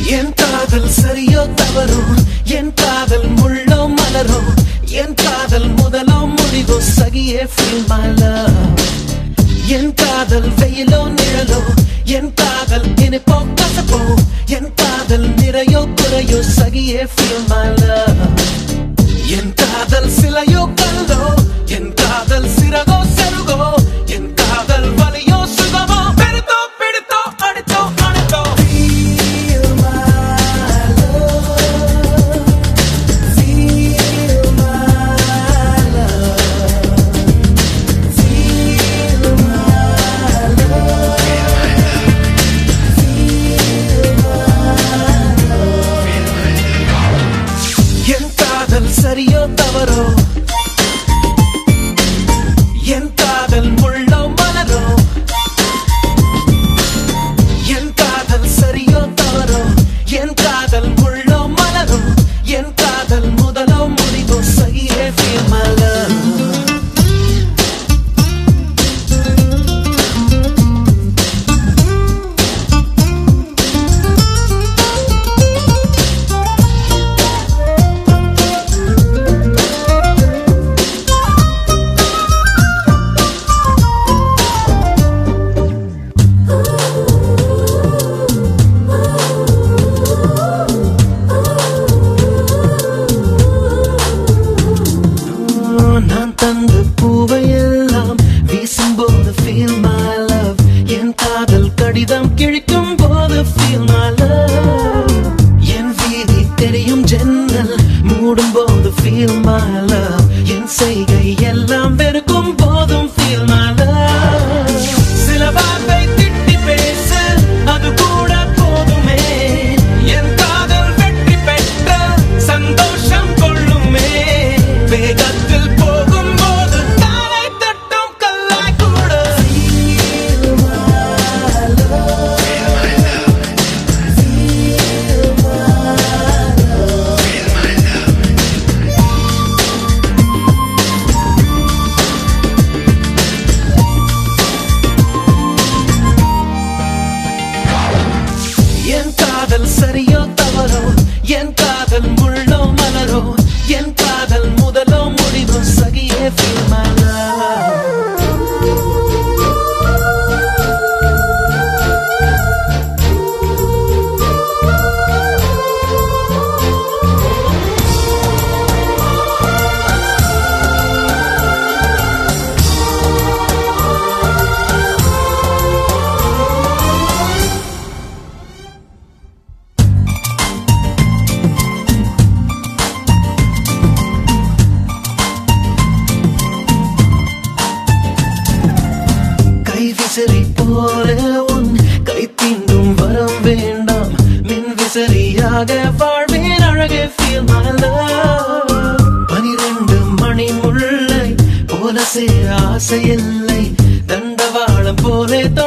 என் காதல் சரியோ தவறோ என் காதல் முள்ளோ மலரோ என் காதல் முதலோ முடிவோ சகியே feel my love என் காதல் வெயிலோ நிழலோ என் காதல் இனிப்போ கசப்போ என் காதல் நிறையோ குறையோ சகியே feel my love என் காதல் சிலையோ கல்லோ என் காதல் சிறகோ செருகோ என் காதல் வலியோ சுகமோ பெருத்தோ பிடித்தோ அடித்தோ அணைத்தோ Feel my love. Feel my love. Feel my love. என் காதல் சரியோ தவறோ என் காதல் முள்ளோ மலரோ என் காதல் சரியோ தவறோ என் காதல் முள்ளோ மலரோ என் காதல் முதலோ முடிவோ சகியே feel my love நான் தந்த பூவையெல்லாம் வீசும்போது feel my love என் காதல் கடிதம் கிழிக்கும் போது feel my love என் வீதி தெரியும் ஜன்னல் மூடும் போது feel my love என் செய்கை எல்லாம் வெறுக்கும் போதும் feel my love சில வார்த்தை திட்டி பேசு அது கூட போதுமே என் காதல் வெற்றி பெற்ற சந்தோஷம் கொள்ளுமே வேகத்தில் போகும்போது தாரை தட்டும் கல்லாய் கூட என் காதல் சரியோ தவறோ என் காதல் முள்ளோ மலரோ என் காதல் முதலோ முடிவோ சகியே feel my love கை விசிறி போல உன் கை தீண்டும் வரம் வேண்டாம் மின் விசிறியாக வாழ்வேன் அழகே feel my love பனிரெண்டு மணி முல்லை போல சேர ஆசை இல்லை தண்டவாளம் போலே தொட